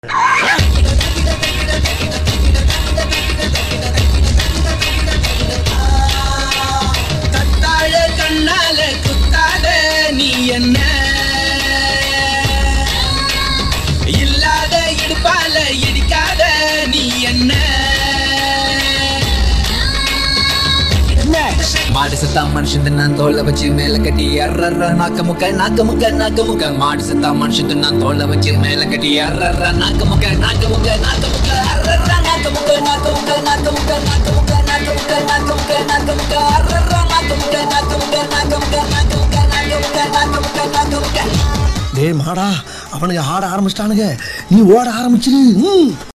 கத்தாழ கண்ணால குத்தாத நீ என்ன இல்லாத இடுப்பால இடிக்காத நீ என்ன மாடு செத்தா மனுஷன் நான் தோலை வச்சு மேல கட்டி அர்றற நாக்க முக்க நாக்க முக்க நாக்க முக்க மாடு செத்தா மனுஷன் நான் தோலை வச்சு மேல கட்டி அர்றற நாக்க முக்க நாக்க முக்க நாக்க முக்க அர்றற நாக்க முக்க நாக்க முக்க நாக்க முக்க நாக்க முக்க நாக்க முக்க நாக்க முக்க நாக்க முக்க அர்றற நாக்க முக்க நாக்க முக்க நாக்க முக்க நாக்க முக்க நாக்க முக்க நாக்க முக்க நாக்க முக்க டேய் மாடா அவனுங்க ஆட ஆரம்பிச்சிட்டானுங்க நீ ஓட ஆரம்பிச்சிரு ம்